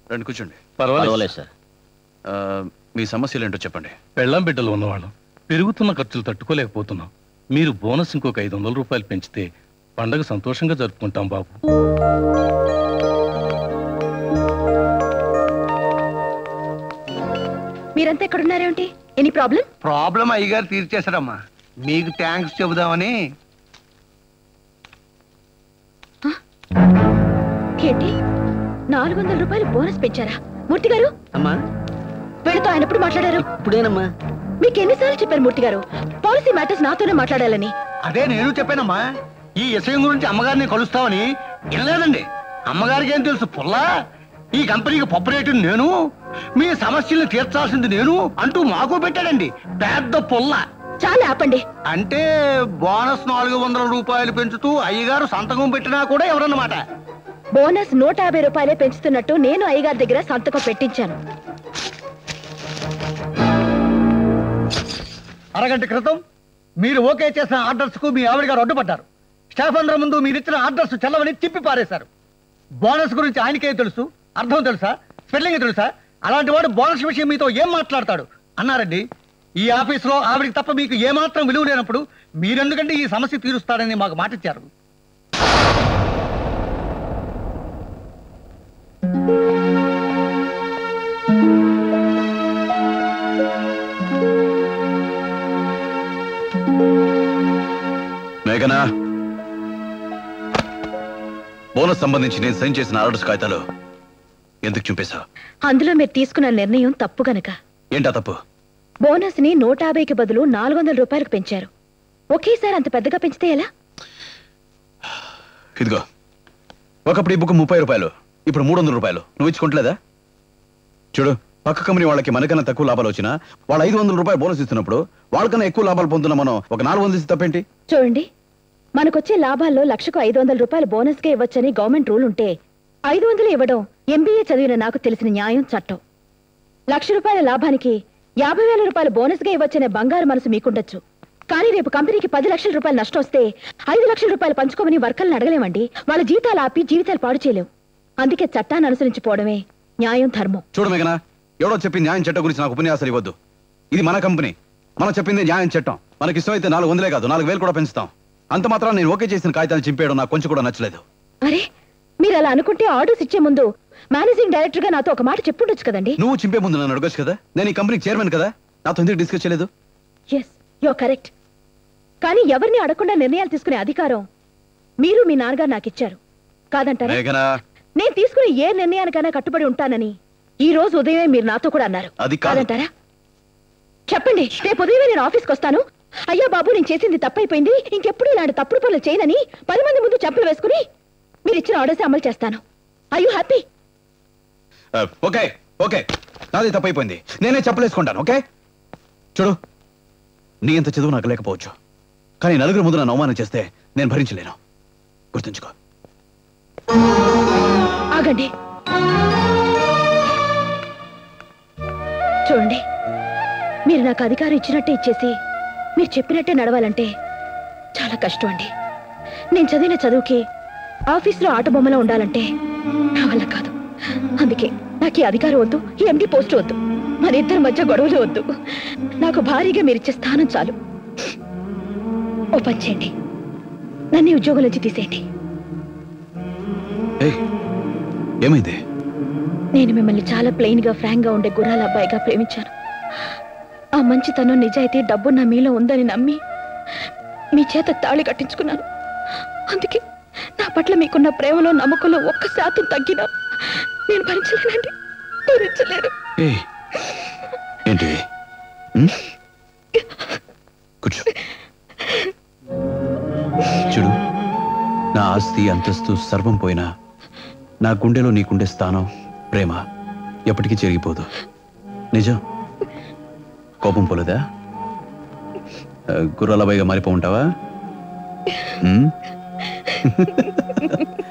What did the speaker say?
రండి కూర్చోండి పర్వాలేదు సార్ ఆ, మీ సమస్యలు ఏంటో చెప్పండి పెళ్ళాం బిడ్డలు ఉన్నవాళ్ళం పెరుగుతున్న ఖర్చులు తట్టుకోలేకపోతున్నాం మీరు బోనస్ ఇంకొక ఐదు వందల రూపాయలు పెంచితే పండగ సంతోషంగా జరుపుకుంటాం బాబు మీరంతా ఎక్కడున్నారేమిటి ఎనీ ప్రాబ్లం ప్రాబ్లం అయ్యగారు తీర్చేశారమ్మా మీకు థ్యాంక్స్ చెబుదామని ఏంటి నాలుగు వందల రూపాయలు బోనస్ పెంచారా మూర్తి గారు అమ్మా వీళ్ళతో ఆయన ఎప్పుడు మాట్లాడారు ఇప్పుడేనమ్మా మీకు ఎన్నిసార్లు చెప్పారు మూర్తి గారు పాలసీ మ్యాటర్స్ నాతోనే మాట్లాడాలని అదే నేను చెప్పానమ్మా ఈ విషయం గురించి అమ్మగారిని కలుస్తామని వినలేదండి అమ్మగారికి ఏం తెలుసు పుల్లా ఈ కంపెనీకి పప్పు నేను మీ సమస్యల్ని తీర్చాల్సింది నేను అంటూ మాకు పెట్టాడండి పెద్ద పుల్ల చాలా ఆపండి అంటే బోనస్ నాలుగు వందల రూపాయలు పెంచుతూ అయ్యగారు సంతకం పెట్టినా కూడా ఎవరన్నమాట బోనస్ నూట యాభై రూపాయలే పెంచుతున్నట్టు నేను అయ్యగారి దగ్గర సంతకం పెట్టించాను అరగంట క్రితం మీరు ఓకే చేసిన ఆర్డర్స్ కు మీ ఆవిడ గారు అడ్డుపడ్డారు స్టాఫ్ అందరి ముందు మీరు ఇచ్చిన ఆర్డర్స్ చల్లవని తిప్పి పారేశారు బోనస్ గురించి ఆయనకే తెలుసు అర్థం తెలుసా స్పెల్లింగ్ తెలుసా అలాంటి వాడు బోనస్ విషయం మీతో ఏం మాట్లాడతాడు అన్నారండి ఈ ఆఫీసులో ఆవిడికి తప్ప మీకు ఏమాత్రం విలువ లేనప్పుడు మీరెందుకంటే ఈ సమస్య తీరుస్తారని మాకు మాట ఇచ్చారు మేఘనా బోనస్ సంబంధించి నేను సైన్ చేసిన ఆర్డర్స్ కాగితాలు ఎందుకు చూపేశా అందులో మీరు తీసుకున్న నిర్ణయం తప్పు గనక ఏంటా తప్పు బోనస్ ని నూట యాభైకి బదులు నాలుగు వందల రూపాయలకు పెంచారు ఒకేసారి అంత పెద్దగా పెంచితే ఎలా ఇదిగో ఒకప్పుడు ఈ బుక్ ముప్పై రూపాయలు ఇప్పుడు మూడు వందల రూపాయలు నువ్వు ఇచ్చుకుంటలేదా చూడు పక్క కంపెనీ వాళ్ళకి మనకన్నా తక్కువ లాభాలు వచ్చినా వాళ్ళు ఐదు వందల రూపాయలు బోనస్ ఇస్తున్నప్పుడు వాళ్ళకన్నా ఎక్కువ లాభాలు పొందుతున్న మనం ఒక నాలుగు వందలు ఇస్తే తప్పేంటి చూడండి మనకొచ్చే లాభాల్లో లక్షకు ఐదు వందల రూపాయలు బోనస్ గా ఇవ్వచ్చని గవర్నమెంట్ రూల్ ఉంటే ఐదు వందలు ఇవ్వడం ఎంబీఏ చదివిన నాకు తెలిసిన న్యాయం చట్టం లక్ష రూపాయల లాభానికి యాభై వేల రూపాయలు బోనస్ గా ఇవ్వచ్చనే బంగారు మనసు మీకుండొచ్చు కానీ రేపు కంపెనీకి పది లక్షల రూపాయలు నష్టం వస్తే ఐదు లక్షల రూపాయలు పంచుకోమని వర్కర్లను అడగలేమండి వాళ్ళ జీతాలు ఆపి జీవితాలు పాడు చేయలేం అందుకే చట్టాన్ని అనుసరించిపోవడమే న్యాయం ధర్మం చూడు మేఘనా ఎవడో చెప్పి న్యాయం చట్టం గురించి నాకు ఉపన్యాసాలు ఇవ్వద్దు ఇది మన కంపెనీ మనం చెప్పింది న్యాయం చట్టం మనకి ఇష్టమైతే నాలుగు వందలే కాదు నాలుగు వేలు కూడా పెంచుతాం అంత మాత్రం నేను ఓకే చేసిన కాగితాన్ని చింపేయడం నాకు కొంచెం కూడా నచ్చలేదు అరే మీరు అలా అనుకుంటే ఆర్డర్స్ ఇచ్చే ముందు మేనేజింగ్ డైరెక్టర్ గా నాతో ఒక మాట చెప్పుండొచ్చు కదండి నువ్వు చింపే ముందు నన్ను అడగచ్చు కదా నేను ఈ కంపెనీకి చైర్మన్ కదా నాతో ఎందుకు డిస్కస్ చేయలేదు ఎస్ యో కరెక్ట్ కానీ ఎవరిని అడగకుండా నిర్ణయాలు తీసుకునే అధికారం మీరు మీ నాన్నగారు నాకు ఇచ్చారు కాదంటారా మేఘనా నేను తీసుకునే ఏ నిర్ణయానికైనా కట్టుబడి ఉంటానని ఈ రోజు ఉదయమే మీరు నాతో కూడా అన్నారు అది కాదు. కాదంటారా చెప్పండి రేపు ఉదయమే నేను ఆఫీస్కి వస్తాను అయ్యా బాబు నేను చేసింది తప్పైపోయింది ఇంకెప్పుడు ఇలాంటి తప్పుడు పనులు చేయనని పది మంది ముందు చెప్పులు వేసుకుని మీరు ఇచ్చిన ఆర్డర్స్ అమలు చేస్తాను ఐ యు హ్యాపీ ఆ, ఓకే ఓకే నాది తప్పైపోయింది నేనే చెప్పలేసుకుంటాను ఓకే చూడు నీ అంత చదువు నాకు లేకపోవచ్చు కానీ నలుగురు ముందు నన్ను అవమానం చేస్తే నేను భరించలేను గుర్తుంచుకో ఆగండి చూడండి మీరు నాకు అధికారం ఇచ్చినట్టే ఇచ్చేసి మీరు చెప్పినట్టే నడవాలంటే చాలా కష్టం అండి నేను చదివిన చదువుకి ఆఫీస్లో ఆట బొమ్మలో ఉండాలంటే నా వల్ల కాదు అందుకే నాకు ఈ అధికారం వద్దు ఈ ఎండి పోస్ట్ వద్దు మన ఇద్దరి మధ్య గొడవలు వద్దు నాకు భారీగా మీరు ఇచ్చే స్థానం చాలు ఓ పని చేయండి నన్ను ఈ ఉద్యోగం నుంచి తీసేయండి ఏయ్ ఏమైంది నేను మిమ్మల్ని చాలా ప్లెయిన్ గా ఫ్రాంక్ గా ఉండే గుర్రాల అబ్బాయిగా ప్రేమించాను ఆ మంచితనం నిజాయితీ డబ్బు నా మీలో ఉందని నమ్మి మీ చేత తాళి కట్టించుకున్నాను అందుకే నా పట్ల మీకున్న ప్రేమలో నమ్మకంలో ఒక్క శాతం తగ్గినా నేను భరించలేనండి భరించలేను ఏయ్ ఏంటి ఉం? కూర్చో చూడు నా ఆస్తి అంతస్తు సర్వం పోయినా నా గుండెలో నీకుండే స్థానం ప్రేమ ఎప్పటికీ చెరిగిపోదు నిజం కోపం పోలేదా ఆ, గుర్రాల బైగా మారిపో ఉంటావా ఉం?